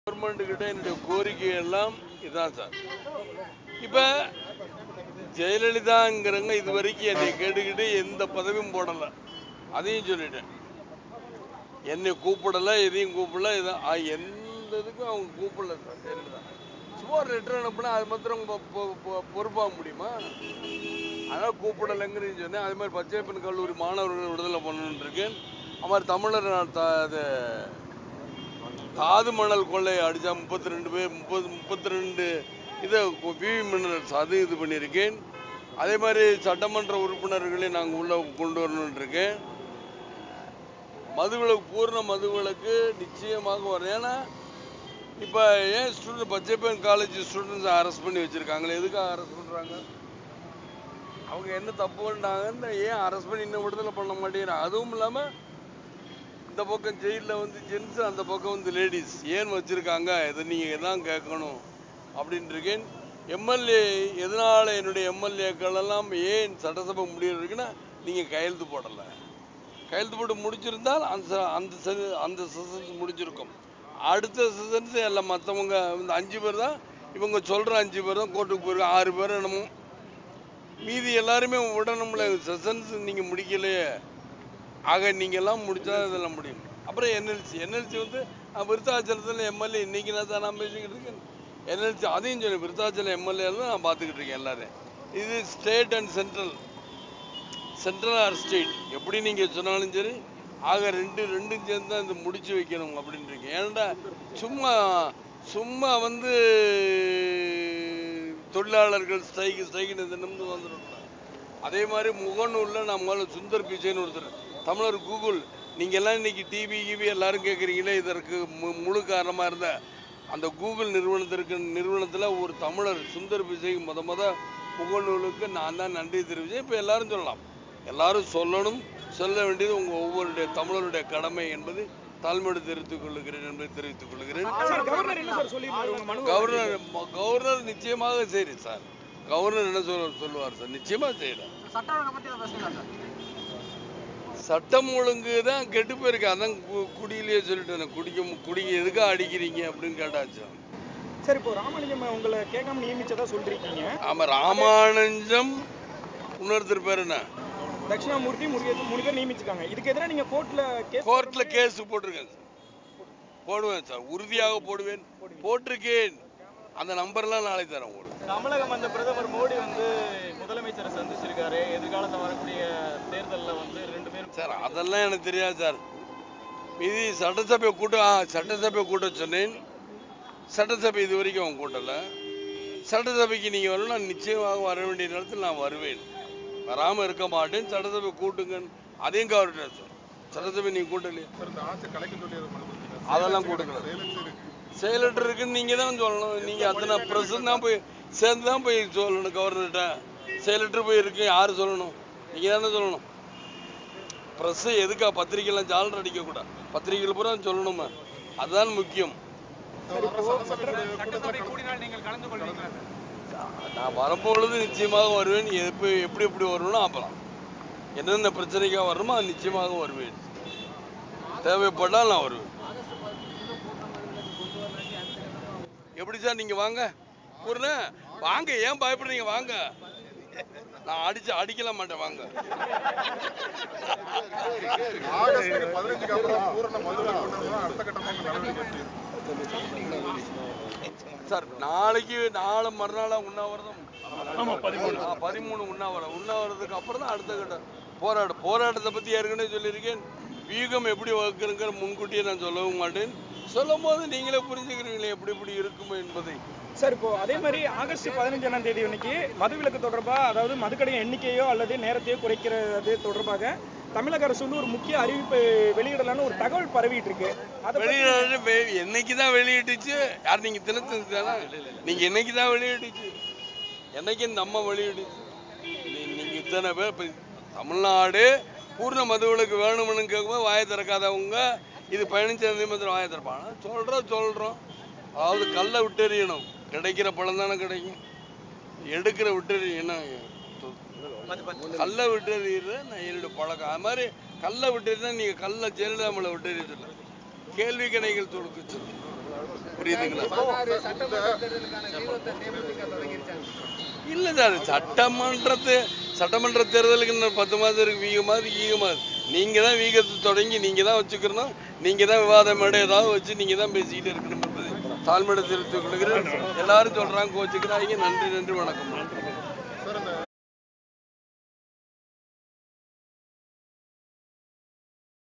Government கிட்ட என்னுடைய கோரிக்கை எல்லாம் இதுதான் சார் இப்ப ஜெயலலிதாங்கிறவங்க இது வரைக்கும் என்னை கேட்டுக்கிட்டு எந்த பதவியும் போடல அதையும் சொல்லிட்டேன் என்னை கூப்பிடல எதையும் கூப்பிடல இதை ஆ, எந்த இதுக்கும் அவங்க கூப்பிடல சார் ஜெயலலிதா சும்மா ஒரு லெட்டர் அனுப்புனா அது மாத்திரம் பொ- பொ- பொ- பொறுப்பாக முடியுமா அதனால் கூப்பிடலைங்கிறது சொன்னேன் அதே மாதிரி பச்சையப்பன் கல்லூரி மாணவர்கள் விடுதலை பண்ணணுன்னு இருக்கேன் அது மாதிரி தமிழர் நா- த- இது தாது மணல் கொள்ளை அடிச்சா முப்பத்தி ரெண்டு பேர் முப்பது முப்பத்தி ரெண்டு இதை விவி மினரல்ஸ் அது இது பண்ணியிருக்கேன் அதே மாதிரி சட்டமன்ற உறுப்பினர்களை நாங்கள் உள்ள கொண்டு வரணும்னு இருக்கேன் மதுவிலக்கு பூர்ண மதுவிலக்கு நிச்சயமாக வரும் ஏன்னா இப்போ ஏன் student Pachaiyappan college students arrest பண்ணி வச்சிருக்காங்களே எதுக்காக அரெஸ்ட் பண்ணுறாங்க அவங்க என்ன தப்பு பண்ணாங்கன்னு ஏன் அரெஸ்ட் பண்ணி இன்னும் விடுதலை பண்ண மாட்டேங்கிறாங்க அதுவும் இல்லாமல் இந்த பக்கம் ஜெயிலில் வந்து ஜென்ஸ் அந்த பக்கம் வந்து லேடிஸ் ஏன் வச்சிருக்காங்க இதை நீங்கள் தான் கேட்கணும் அப்படின்னு இருக்கேன் எம்எல்ஏ எதனால என்னுடைய எம்எல்ஏக்கள் எல்லாம் ஏன் சட்டசபை முடிவு இருக்குன்னா நீங்கள் கையெழுத்து போடலை கையெழுத்து போட்டு முடிச்சிருந்தால் அந்த ச- அந்த செ- அந்த செஷன்ஸ் முடிஞ்சிருக்கும் அடுத்த செஷன்ஸ் எல்லாம் மற்றவங்க இந்த அஞ்சு பேர் தான் இவங்க சொல்கிற அஞ்சு பேர் தான் கோர்ட்டுக்கு போயிருக்காங்க ஆறு பேர் என்னமோ மீதி எல்லாருமே விடணும்ல செஷன்ஸ் நீங்கள் முடிக்கலையே ஆக நீங்க எல்லாம் முடிச்சா இதெல்லாம் முடியும் அப்புறம் என்எல்சி என்எல்சி வந்து அஹ், விருத்தாச்சலத்தில் எம்எல்ஏ இன்னைக்கு நான் தான் நான் பேசிக்கிட்டு இருக்கேன் என்எல்சி அதையும் சொல்லி விருத்தாச்சலம் எம்எல்ஏ தான் நான் பார்த்துக்கிட்டு இருக்கேன் எல்லாரையும் இது state and central central or state எப்படி நீங்க சொன்னாலும் சரி ஆக ரெண்டு ரெண்டும் சேர்ந்து தான் இது முடிச்சு வைக்கணும் அப்படின்னு இருக்கேன் ஏன்டா சும்மா சும்மா வந்து தொழிலாளர்கள் ஸ்ட்ரைக்கு ஸ்ட்ரைக்குன்னு தினமும் வந்துடும் அதே மாதிரி முகநூலில் நான் முதல்ல சுந்தர் பிச்சைன்னு ஒருத்தர் தமிழர் கூகுள் நீங்க எல்லாம் இன்னைக்கு டிவி கிவி எல்லாரும் கேட்குறீங்களே இதற்கு மு- முழு காரணமாக இருந்த அந்த கூகுள் நிறுவனத்திற்கு நிறுவனத்தில் ஒரு தமிழர் சுந்தர் பிச்சை முத முத முகநூலுக்கு நான் தான் நன்றி தெரிவித்தேன் இப்போ எல்லாரும் சொல்லலாம் எல்லாரும் சொல்லணும் சொல்ல வேண்டியது உங்கள் ஒவ்வொருடைய தமிழருடைய கடமை என்பது தாழ்மையோடு தெரிவித்துக் கொள்கிறேன் என்பதை தெரிவித்துக் கொள்கிறேன் சார் கவர்னர் என்ன சார் சொல்லியிருந்தாரு உங்க மனு கவர்னர் ம- கவர்னர் நிச்சயமாக சரி சார் கவர்னர் என்ன சொல்ல சொல்லுவார் சார் நிச்சயமா செய்யலாம் சட்ட ஒழுங்கை பத்தி அதை பேசுங்க சார் சட்டம் ஒழுங்கு தான் கெட்டு போயிருக்கு அதான் கு- குடியிலேயே சொல்லிட்டேன் குடிக்க குடி எதுக்கா அடிக்கிறீங்க அப்படின்னு கேட்டாச்சு சார் இப்போ ராமலிங்கம் உங்களை கேட்காம நியமிச்சதா சொல்லிருக்கீங்க ஆமா ராமானுஜம் இன்னொருத்தர் பேர் என்ன தட்சிணாமூர்த்தி முருகேசன் மூணு பேர் நியமிச்சிருக்காங்க இதுக்கு எதிராக நீங்க கோர்ட்ல கேஸ் கோர்ட்ல கேஸ் போட்டிருக்கேன் சார் போடுவேன் சார் உறுதியாக போடுவேன் போட்டிருக்கேன் அந்த நம்பர்லாம் நாளை தரேன் உங்களுக்கு தமிழகம் வந்த பிரதமர் மோடி வந்து முதலமைச்சரை சந்திச்சிருக்காரு எதிர்காலத்தில் வரக்கூடிய தேர்தலில் வந்து ரெண்டு பேரும் சார் அதெல்லாம் எனக்கு தெரியாது சார் இது சட்டசபை கூட்டம் ஆ, சட்டசபை கூட்ட சொன்னேன் சட்டசபை இது வரைக்கும் அவன் கூட்டல சட்டசபைக்கு நீங்க வரணும் நான் நிச்சயமாக வர வேண்டிய நேரத்தில் நான் வருவேன் வராம இருக்க மாட்டேன் சட்டசபை கூட்டுங்கன்னு அதையும் கவர்னர் சார் சட்டசபை நீங்க கூட்டலையே அதெல்லாம் கொடுக்கல செயலற்று இருக்குன்னு நீங்க தான் சொல்லணும் நீங்க அத்தனை பிரஸ் தான் போய் சேர்ந்து தான் போய் சொல்லணும் கவர்னர்கிட்ட செயலற்று போய் இருக்கு யாரு சொல்லணும் நீங்க தானே சொல்லணும் பிரஸ் எதுக்கா பத்திரிக்கைலாம் ஜாலர் அடிக்க கூடாது பத்திரிகைகள் பூரா சொல்லணுமா அதுதான் முக்கியம் சட்டசபை கூடினால் நீங்கள் கலந்து கொள்வீங்களா நான் வரும்பொழுது நிச்சயமாக வருவேன் எப்போ எப்படி எப்படி வரணும்னோ அப்புறம் என்னென்ன பிரச்சனைக்காக வரணுமோ அது நிச்சயமாக வருவேன் தேவைப்பட்டால் நான் வருவேன் எப்படி சார் நீங்க வாங்க பூர்ண வாங்க ஏன் பயப்படுறீங்க வாங்க நான் அடிச்சு அடிக்கல மாட்டேன் வாங்க ஆகஸ்ட் பதினஞ்சுக்கு அப்புறம் பூரண மதுவிலக்கு கொண்டு வரணும். அடுத்த கட்டமாக நடவடிக்கை எடுப்பீர்கள். சார் நாளைக்கு நாளை மறுநாளா உண்ணாவிரதம் ஆ, பதிமூணு உண்ணாவிரதம் உண்ணாவிரதத்துக்கு அப்புறம் தான் அடுத்த கட்ட போராட்டம் போராட்டத்தை பத்தி ஏற்கனவே சொல்லியிருக்கேன் வியூகம் எப்படி வகுக்கிறங்கிற முன்கூட்டியே நான் சொல்லவும் மாட்டேன் சொல்லும் போது நீங்களே புரிஞ்சுக்கிறீங்களே எப்படி இப்படி இருக்குமோ என்பதை சார் இப்போ அதே மாதிரி ஆகஸ்ட் பதினஞ்சாம் தேதி அன்னைக்கு மதுவிலக்கு தொடர்பா அதாவது மதுக்கடை எண்ணிக்கையோ அல்லது நேரத்தையோ குறைக்கிறது தொடர்பாக தமிழக அரசு வந்து ஒரு முக்கிய அறிவிப்பு வெளியிடலான்னு ஒரு தகவல் பரவிட்டு இருக்கு அதை பத்தி- வெளியிட வெ- என்னைக்கு தான் வெளியிட்டுச்சு யார் நீங்க தினத்து தானே நீங்க என்னைக்கு தான் வெளியிட்டுச்சு என்னைக்கு இந்த அம்மா வெளியிடுச்சு நீ- நீங்க இத்தனை பேர் இப்ப தமிழ்நாடு பூர்ண மதுவிலக்கு வேணும்னு கேட்கும்போது வாயை திறக்காதவங்க இது பதினஞ்சாம் தேதி மாத்திரம் வாயை திறப்பாங்க சொல்றோம் சொல்றோம் அதாவது கல்லை விட்டெறியணும் கிடைக்கிற பழம் தானே கிடைக்கும் எடுக்கிற விட்டெறி என்ன கல்லை விட்டெறியறது நான் என்னுடைய பழக்கம் அது மாதிரி கல்லை விட்டெறிதான் நீங்க கல்லை ஜெயலலிதாமலை விட்டெறியதில்லை கேள்வி கணைகள் தொடுக்க சொல்லி புரியுதுங்களா தேர்தலுக்கான வியூகத்தை தேமுதிக தொடங்கிருச்சாங்க இல்ல சார் சட்டமன்றத்து சட்டமன்ற தேர்தலுக்கு இன்னும் பத்து மாதம் இருக்கு வீகமா இருக்கு ஈகமா இருக்கு நீங்க தான் வீகத்தை தொடங்கி நீங்க தான் வச்சுக்கணும் நீங்க தான் விவாதம் மேடை ஏதாவது வச்சு நீங்க தான் பேசிக்கிட்டு இருக்கணும் என்பது தாழ்மையை தெரிவித்துக் கொள்கிறேன் எல்லாரும் சொல்றாங்க கோச்சுக்கிறாங்க நன்றி நன்றி வணக்கம் சார் இந்த